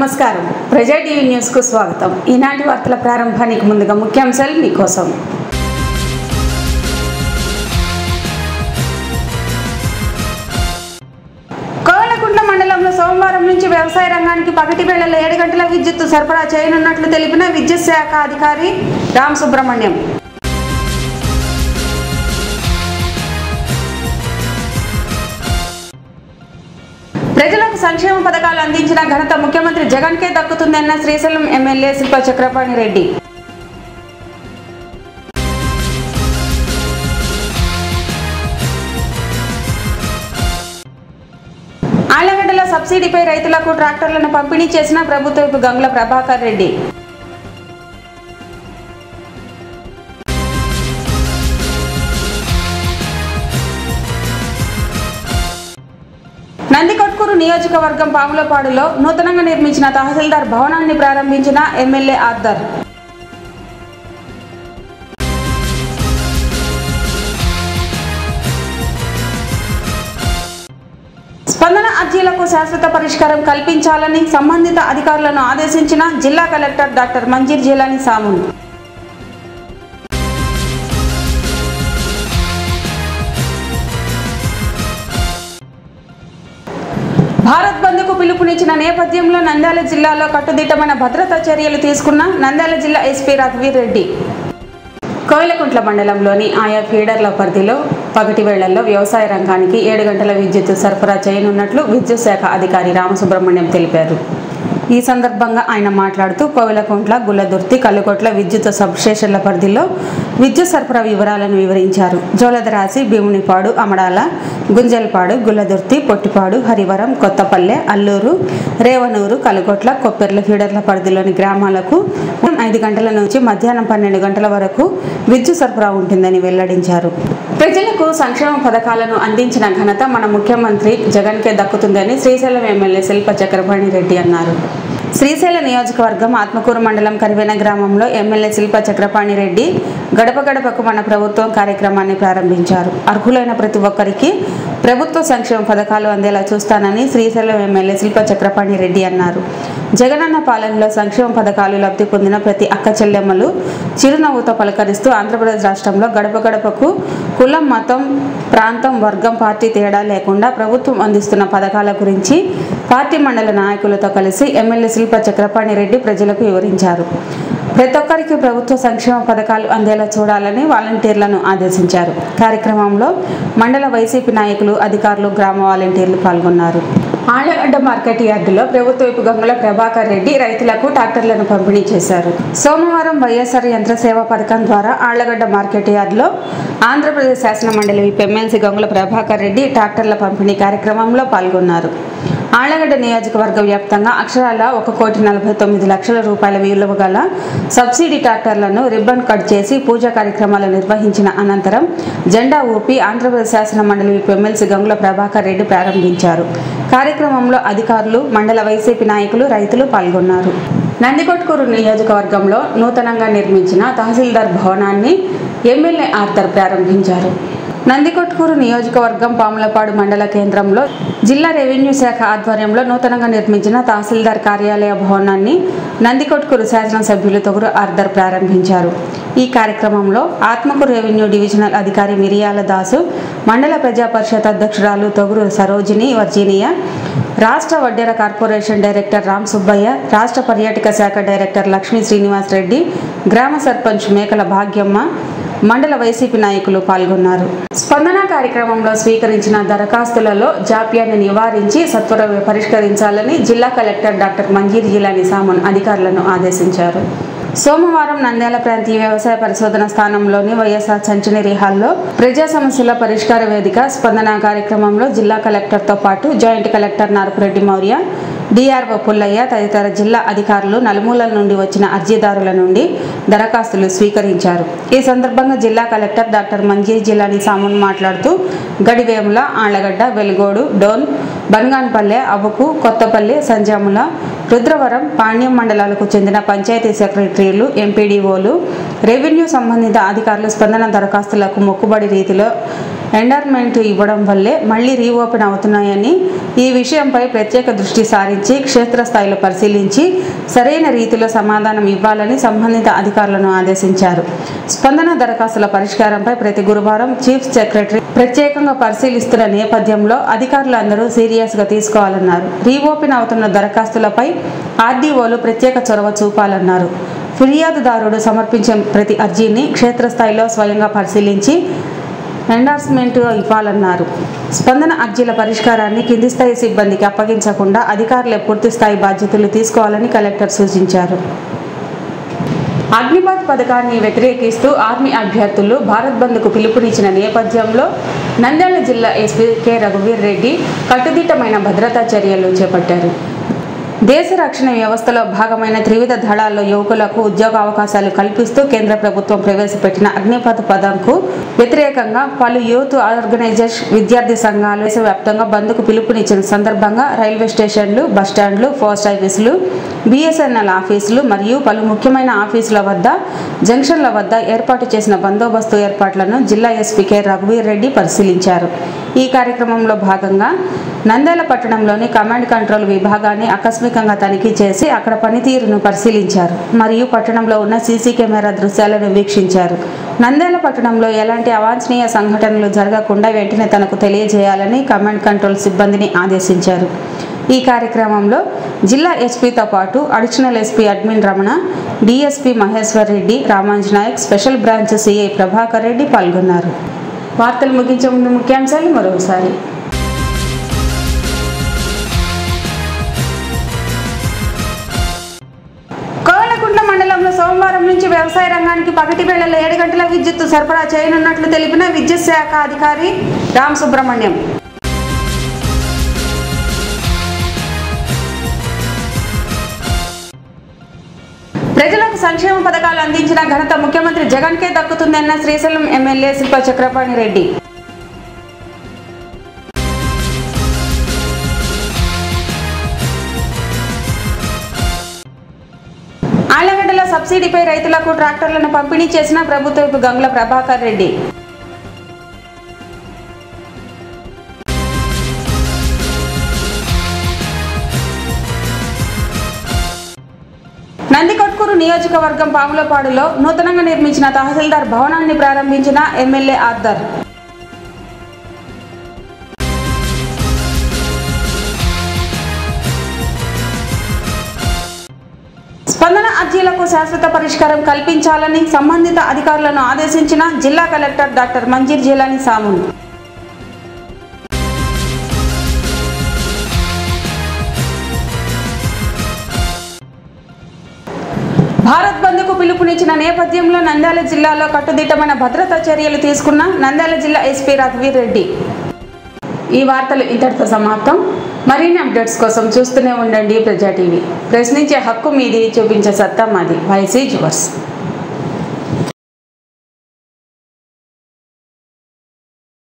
నమస్కారం ప్రజా టీవీ న్యూస్కు స్వాగతం ఈనాటి వార్తల ప్రారంభానికి ముందుగా ముఖ్యాంశాలు మీకోసం కోవలకుంట్ల మండలంలో సోమవారం నుంచి వ్యవసాయ రంగానికి పగటి వేళల్లో ఏడు గంటల విద్యుత్ సరఫరా చేయనున్నట్లు తెలిపిన విద్యుత్ శాఖ అధికారి రామ్ సుబ్రహ్మణ్యం ప్రజలకు సంక్షేమ పథకాలు అందించిన ఘనత ముఖ్యమంత్రి జగన్కే దక్కుతుందన్న శ్రీశైలం ఎమ్మెల్యే శిల్ప చక్రపాణి రెడ్డి ఆళ్లగడ్డలో సబ్సిడీపై రైతులకు ట్రాక్టర్లను పంపిణీ చేసిన ప్రభుత్వపు గంగుల ప్రభాకర్ రెడ్డి నందికొట్కూరు నియోజకవర్గం పాములపాడులో నూతనంగా నిర్మించిన తహసీల్దార్ భవనాన్ని ప్రారంభించిన ఎమ్మెల్యే ఆర్దర్ స్పందన అర్జీలకు శాశ్వత పరిష్కారం కల్పించాలని సంబంధిత అధికారులను ఆదేశించిన జిల్లా కలెక్టర్ డాక్టర్ మంజీర్ జిలాని సామున్ భారత్ బంద్కు పిలుపునిచ్చిన నేపథ్యంలో నంద్యాల జిల్లాలో కట్టుదిట్టమైన భద్రతా చర్యలు తీసుకున్న నంద్యాల జిల్లా ఎస్పీ రఘువీర్ రెడ్డి కోయిలకుంట్ల మండలంలోని ఆయా ఫీడర్ల పరిధిలో పగటి వేళల్లో వ్యవసాయ రంగానికి ఏడు గంటల విద్యుత్ సరఫరా చేయనున్నట్లు విద్యుత్ శాఖ అధికారి రామసుబ్రహ్మణ్యం తెలిపారు ఈ సందర్భంగా ఆయన మాట్లాడుతూ కోవిలకుంట్ల గుల్లదుర్తి కల్లుకొట్ల విద్యుత్ సబ్స్టేషన్ల పరిధిలో విద్యుత్ సరఫరా వివరాలను వివరించారు జోలదరాశి భీమునిపాడు అమడాల గుంజల్పాడు గుల్లదుర్తి పొట్టిపాడు హరివరం కొత్తపల్లె అల్లూరు రేవనూరు కలుగొట్ల కొప్పెర్ల ఫీడర్ల పరిధిలోని గ్రామాలకు ఉదయం ఐదు గంటల నుంచి మధ్యాహ్నం పన్నెండు గంటల వరకు విద్యుత్ సరఫరా ఉంటుందని వెల్లడించారు ప్రజలకు సంక్షేమ పథకాలను అందించిన ఘనత మన ముఖ్యమంత్రి జగన్కే దక్కుతుందని శ్రీశైలం ఎమ్మెల్యే శిల్ప చక్రపాణి రెడ్డి అన్నారు శ్రీశైల నియోజకవర్గం ఆత్మకూరు మండలం కరివెన గ్రామంలో ఎమ్మెల్యే శిల్ప చక్రపాణి రెడ్డి గడప గడపకు మన ప్రభుత్వం కార్యక్రమాన్ని ప్రారంభించారు అర్హులైన ప్రతి ఒక్కరికి ప్రభుత్వ సంక్షేమ పథకాలు అందేలా చూస్తానని శ్రీశైలం ఎమ్మెల్యే శిల్ప చక్రపాణి రెడ్డి అన్నారు జగనన్న పాలనలో సంక్షేమ పథకాలు లబ్ధి పొందిన ప్రతి అక్క చెల్లెమ్మలు చిరునవ్వుతో పలకరిస్తూ ఆంధ్రప్రదేశ్ రాష్ట్రంలో గడప గడపకు కులం మతం ప్రాంతం వర్గం పార్టీ తేడా లేకుండా ప్రభుత్వం అందిస్తున్న పథకాల గురించి పార్టీ మండల నాయకులతో కలిసి ఎమ్మెల్యే శిల్ప చక్రపాణి రెడ్డి ప్రజలకు వివరించారు ప్రతి ఒక్కరికి ప్రభుత్వ సంక్షేమ పథకాలు అందేలా చూడాలని వాలంటీర్లను ఆదేశించారు కార్యక్రమంలో మండల వైసీపీ నాయకులు అధికారులు గ్రామ వాలంటీర్లు పాల్గొన్నారు ఆళ్లగడ్డ మార్కెట్ యార్డులో ప్రభుత్వపు గంగుల ప్రభాకర్ రెడ్డి రైతులకు ట్రాక్టర్లను పంపిణీ చేశారు సోమవారం వైఎస్ఆర్ యంత్ర సేవా పథకం ద్వారా ఆళ్లగడ్డ మార్కెట్ యార్డులో ఆంధ్రప్రదేశ్ శాసన మండలి విప్ ఎమ్మెల్సీ గంగుల ప్రభాకర్ రెడ్డి ట్రాక్టర్ల పంపిణీ కార్యక్రమంలో పాల్గొన్నారు ఆళ్లగడ్డ నియోజకవర్గ వ్యాప్తంగా అక్షరాల ఒక కోటి నలభై తొమ్మిది లక్షల రూపాయల విలువ గల సబ్సిడీ ట్రాక్టర్లను రిబ్బన్ కట్ చేసి పూజా కార్యక్రమాలు నిర్వహించిన అనంతరం జెండా ఊపి ఆంధ్రప్రదేశ్ శాసన మండలి విప్ ఎమ్మెల్సీ గంగుల ప్రభాకర్ రెడ్డి ప్రారంభించారు కార్యక్రమంలో అధికారులు మండల వైసీపీ నాయకులు రైతులు పాల్గొన్నారు నందికొట్కూరు నియోజకవర్గంలో నూతనంగా నిర్మించిన తహసీల్దార్ భవనాన్ని ఎమ్మెల్యే ఆర్థర్ ప్రారంభించారు నందికొట్కూరు నియోజకవర్గం పాములపాడు మండల కేంద్రంలో జిల్లా రెవెన్యూ శాఖ ఆధ్వర్యంలో నూతనంగా నిర్మించిన తహసీల్దార్ కార్యాలయ భవనాన్ని నందికొట్కూరు శాసనసభ్యులు తొగురు ఆర్దర్ ప్రారంభించారు ఈ కార్యక్రమంలో ఆత్మకూరు రెవెన్యూ డివిజనల్ అధికారి మిరియాల దాసు మండల ప్రజా పరిషత్ అధ్యక్షురాలు తొగురు సరోజిని వర్జీనియా రాష్ట్ర వడ్డెర కార్పొరేషన్ డైరెక్టర్ రామ్ సుబ్బయ్య రాష్ట్ర పర్యాటక శాఖ డైరెక్టర్ లక్ష్మీ శ్రీనివాస్ రెడ్డి గ్రామ సర్పంచ్ మేకల భాగ్యమ్మ మండల వైసీపీ నాయకులు పాల్గొన్నారు స్పందన కార్యక్రమంలో స్వీకరించిన దరఖాస్తులలో జాప్యాన్ని నివారించి సత్వర పరిష్కరించాలని జిల్లా కలెక్టర్ డాక్టర్ మంజీర్ జిలాని సామన్ అధికారులను ఆదేశించారు సోమవారం నంద్యాల ప్రాంతీయ వ్యవసాయ పరిశోధన స్థానంలోని వైఎస్ఆర్ సంచనరీ హాల్లో ప్రజా సమస్యల పరిష్కార వేదిక స్పందన కార్యక్రమంలో జిల్లా కలెక్టర్తో పాటు joint collector Narapureddy Maurya DRO Pullaiah తదితర జిల్లా అధికారులు నలుమూలల నుండి వచ్చిన అర్జీదారుల నుండి దరఖాస్తులు స్వీకరించారు ఈ సందర్భంగా జిల్లా కలెక్టర్ డాక్టర్ మంజీర్ జిల్లాని సామున్ మాట్లాడుతూ గడివేముల ఆళ్లగడ్డ వెలుగోడు డోన్ బన్గాన్పల్లె అబుకు కొత్తపల్లి సంజాముల రుద్రవరం పాణ్యం మండలాలకు చెందిన పంచాయతీ సెక్రటరీలు ఎంపీడీఓలు రెవెన్యూ సంబంధిత అధికారులు స్పందన దరఖాస్తులకు మొక్కుబడి రీతిలో ఎండర్మెంట్ ఇవ్వడం వల్లే మళ్లీ రీఓపెన్ అవుతున్నాయని ఈ విషయంపై ప్రత్యేక దృష్టి సారించి క్షేత్రస్థాయిలో పరిశీలించి సరైన రీతిలో సమాధానం ఇవ్వాలని సంబంధిత అధికారులను ఆదేశించారు స్పందన దరఖాస్తుల పరిష్కారంపై ప్రతి గురువారం చీఫ్ సెక్రటరీ ప్రత్యేకంగా పరిశీలిస్తున్న నేపథ్యంలో అధికారులందరూ సీరియస్గా తీసుకోవాలన్నారు రీఓపెన్ అవుతున్న దరఖాస్తులపై ఆర్డీఓలు ప్రత్యేక చొరవ చూపాలన్నారు ఫిర్యాదుదారుడు సమర్పించే ప్రతి అర్జీని క్షేత్రస్థాయిలో స్వయంగా పరిశీలించి ఎండార్స్మెంట్ ఇవ్వాలన్నారు స్పందన అర్జీల పరిష్కారాన్ని కింది స్థాయి సిబ్బందికి అప్పగించకుండా అధికారులే పూర్తి స్థాయి బాధ్యతలు తీసుకోవాలని కలెక్టర్ సూచించారు అగ్నిబాద్ పథకాన్ని వ్యతిరేకిస్తూ ఆర్మీ అభ్యర్థులు భారత్ బంద్కు పిలుపునిచ్చిన నేపథ్యంలో నంద్యాల జిల్లా ఎస్పీ కె రఘువీర్ రెడ్డి కట్టుదిట్టమైన భద్రతా చర్యలు చేపట్టారు దేశ రక్షణ వ్యవస్థలో భాగమైన త్రివిధ దళాల్లో యువకులకు ఉద్యోగ అవకాశాలు కల్పిస్తూ కేంద్ర ప్రభుత్వం ప్రవేశపెట్టిన అగ్నిపథ పథంకు వ్యతిరేకంగా పలు యూత్ ఆర్గనైజేషన్ విద్యార్థి సంఘాలు దేశవ్యాప్తంగా బంద్కు పిలుపునిచ్చిన సందర్భంగా రైల్వే స్టేషన్లు బస్టాండ్లు పోస్ట్ ఆఫీసులు బిఎస్ఎన్ఎల్ ఆఫీసులు మరియు పలు ముఖ్యమైన ఆఫీసుల వద్ద జంక్షన్ల వద్ద ఏర్పాటు చేసిన బందోబస్తు ఏర్పాట్లను జిల్లా ఎస్పీ కె రఘువీర్ రెడ్డి పరిశీలించారు ఈ కార్యక్రమంలో భాగంగా నంద్యాల పట్టణంలోని కమాండ్ కంట్రోల్ విభాగాన్ని ఆకస్మికంగా తనిఖీ చేసి అక్కడ పనితీరును పరిశీలించారు మరియు పట్టణంలో ఉన్న సీసీ కెమెరా దృశ్యాలను వీక్షించారు నంద్యాల పట్టణంలో ఎలాంటి అవాంఛనీయ సంఘటనలు జరగకుండా వెంటనే తనకు తెలియజేయాలని కమాండ్ కంట్రోల్ సిబ్బందిని ఆదేశించారు ఈ కార్యక్రమంలో జిల్లా ఎస్పీతో పాటు additional SP admin Ramana DSP Maheshwar Reddy Ramanj Nayak special branch CI Prabhakar Reddy పాల్గొన్నారు వార్తలు ముగించే ముందు ముఖ్యాంశాలు మరోసారి కోవలకుంట్ల మండలంలో సోమవారం నుంచి వ్యవసాయ రంగానికి పగటి వేళల్లో ఏడు గంటల విద్యుత్ సరఫరా చేయనున్నట్లు తెలిపిన విద్యుత్ శాఖ అధికారి రామ్ సుబ్రహ్మణ్యం ప్రజలకు సంక్షేమ పథకాలు అందించిన ఘనత ముఖ్యమంత్రి జగన్కే దక్కుతుందన్న శ్రీశైలం ఎమ్మెల్యే శిల్ప చక్రపాణి రెడ్డి ఆళ్లగడ్డలో సబ్సిడీపై రైతులకు ట్రాక్టర్లను పంపిణీ చేసిన ప్రభుత్వపు గంగుల ప్రభాకర్ రెడ్డి నందికొట్కూరు నియోజకవర్గం పాములపాడులో నూతనంగా నిర్మించిన తహసీల్దార్ భవనాన్ని ప్రారంభించిన ఎమ్మెల్యే ఆర్దర్ స్పందన అర్జీలకు శాశ్వత పరిష్కారం కల్పించాలని సంబంధిత అధికారులను ఆదేశించిన జిల్లా కలెక్టర్ డాక్టర్ మంజీర్ జిలాని సామున్ భారత్ బంద్కు పిలుపునిచ్చిన నేపథ్యంలో నంద్యాల జిల్లాలో కట్టుదిట్టమైన భద్రతా చర్యలు తీసుకున్న నంద్యాల జిల్లా ఎస్పీ రఘువీర్ రెడ్డి ఈ వార్తలు ఇంతటితో సమాప్తం మరిన్ని అప్డేట్స్ కోసం చూస్తూనే ఉండండి ప్రజా టీవీ ప్రశ్నించే హక్కు మీది చూపించే సత్తా మాది వైసీ జువర్స్